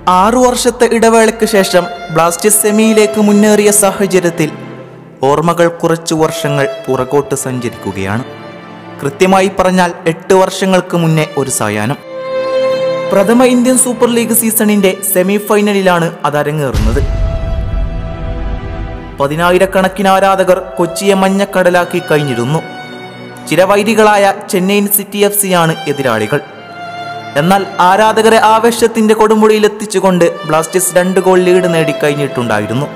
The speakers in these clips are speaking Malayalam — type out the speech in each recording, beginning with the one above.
ആറു വർഷത്തെ ഇടവേളയ്ക്ക് ശേഷം ബ്ലാസ്റ്റേഴ്സ് സെമിയിലേക്ക് മുന്നേറിയ സാഹചര്യത്തിൽ ഓർമ്മകൾ കുറച്ചു വർഷങ്ങൾ പുറകോട്ട് സഞ്ചരിക്കുകയാണ് കൃത്യമായി പറഞ്ഞാൽ എട്ട് വർഷങ്ങൾക്ക് മുന്നേ ഒരു സായാഹ്നം പ്രഥമ ഇന്ത്യൻ സൂപ്പർ ലീഗ് സീസണിന്റെ സെമി ഫൈനലിലാണ് അത് അരങ്ങേറുന്നത് പതിനായിരക്കണക്കിന് ആരാധകർ കൊച്ചിയെ മഞ്ഞക്കടലാക്കി കഴിഞ്ഞിരുന്നു ചിരവൈരികളായ ചെന്നൈയിൻ സിറ്റി എഫ് സിയാണ് എതിരാളികൾ എന്നാൽ ആരാധകരെ ആവേശത്തിന്റെ കൊടുമുടിയിലെത്തിച്ചുകൊണ്ട് ബ്ലാസ്റ്റേഴ്സ് രണ്ട് ഗോൾ ലീഡ് നേടിക്കഴിഞ്ഞിട്ടുണ്ടായിരുന്നു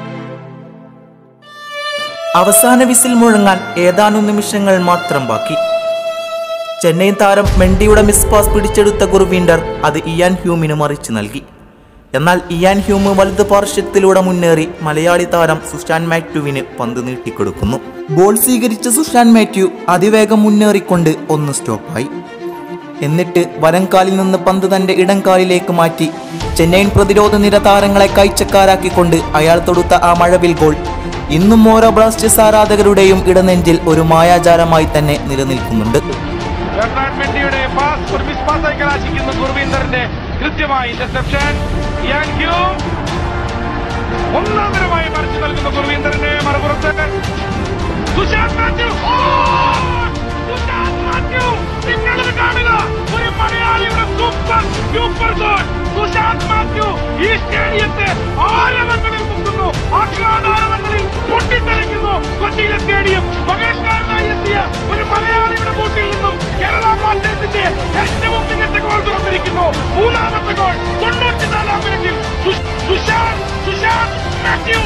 അവസാന വിസിൽ മുഴങ്ങാൻ ഏതാനും നിമിഷങ്ങൾ മാത്രം ബാക്കി ചെന്നൈ താരം മെൻഡിയുടെ മിസ് പാസ് പിടിച്ചെടുത്ത ഗുർവീൻഡർ അത് ഇയാൻ ഹ്യൂമിന് മറിച്ചു നൽകി എന്നാൽ ഇയാൻ ഹ്യൂമ് വലത് പാർശ്വത്തിലൂടെ മുന്നേറി മലയാളി താരം സുഷാൻ മാത്യുവിന് പന്ത് നീട്ടിക്കൊടുക്കുന്നു ബോൾ സ്വീകരിച്ച സുഷാൻ മാത്യു അതിവേഗം മുന്നേറിക്കൊണ്ട് ഒന്ന് സ്റ്റോപ്പായി എന്നിട്ട് വലംകാലിൽ നിന്ന് പന്ത് തന്റെ ഇടംകാലിലേക്ക് മാറ്റി ചെന്നൈയിൻ പ്രതിരോധ നിര താരങ്ങളെ കാഴ്ചക്കാരാക്കിക്കൊണ്ട് അയാൾ തൊടുത്ത ആ മഴവിൽ ഗോൾ ഇന്നും ഓരോ ബ്ലാസ്റ്റേഴ്സ് ആരാധകരുടെയും ഇടനെഞ്ചിൽ ഒരു മായാജാലമായി തന്നെ നിലനിൽക്കുന്നുണ്ട് ബെർണാഡ് മെൻഡിയുടെ പാസ് ഒരു മിസ് പാസായി കലാശിക്കുന്ന ഗുർവീന്ദറിന്റെ കൃത്യമായി ഇന്റർസെപ്ഷൻ ഇയാൻ ഹ്യൂ ഒന്നാം തരമായി മറിച്ചു നൽകുന്ന ഗുർവീന്ദറിന്റെ മറുപുറത്ത് സുശാന്ത് മാത്യു ഓ! സുശാന്ത് മാത്യു നിങ്ങളിത് കാണുക ഒരു മലയാളിയുടെ super super goal Sushant Mathew ഈ സ്റ്റേഡിയത്തെ ആരവങ്ങളിൽ മുക്കുന്നു ആഹ്ലാദാരവങ്ങളിൽ പൊട്ടിത്തെറിക്കുന്നു കൊച്ചിയിലെ സ്റ്റേഡിയം മകേഷ്കാരനായി എത്തിയ ഒരു മലയാളിയുടെ ബൂട്ടിൽ നിന്നും കേരള ബ്ലാസ്റ്റേഴ്സിന്റെ ഏറ്റവും മികച്ച ഗോൾ തുറന്നിരിക്കുന്നു മൂന്നാമത്തെ ഗോൾ തൊണ്ണൂറ്റിനാലാം മിനിറ്റിൽ സു- സുശാന്ത് സുശാന്ത് മാത്യു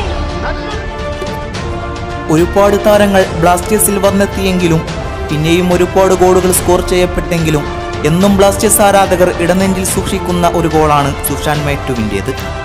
ഒരുപാട് താരങ്ങൾ ബ്ലാസ്റ്റേഴ്സിൽ വന്നെത്തിയെങ്കിലും പിന്നെയും ഒരുപാട് ഗോളുകൾ സ്കോർ ചെയ്യപ്പെട്ടെങ്കിലും എന്നും ബ്ലാസ്റ്റേഴ്സ് ആരാധകർ ഇടനെഞ്ചിൽ സൂക്ഷിക്കുന്ന ഒരു ഗോളാണ് സുഷാൻ മാറ്റുവിൻ്റേത്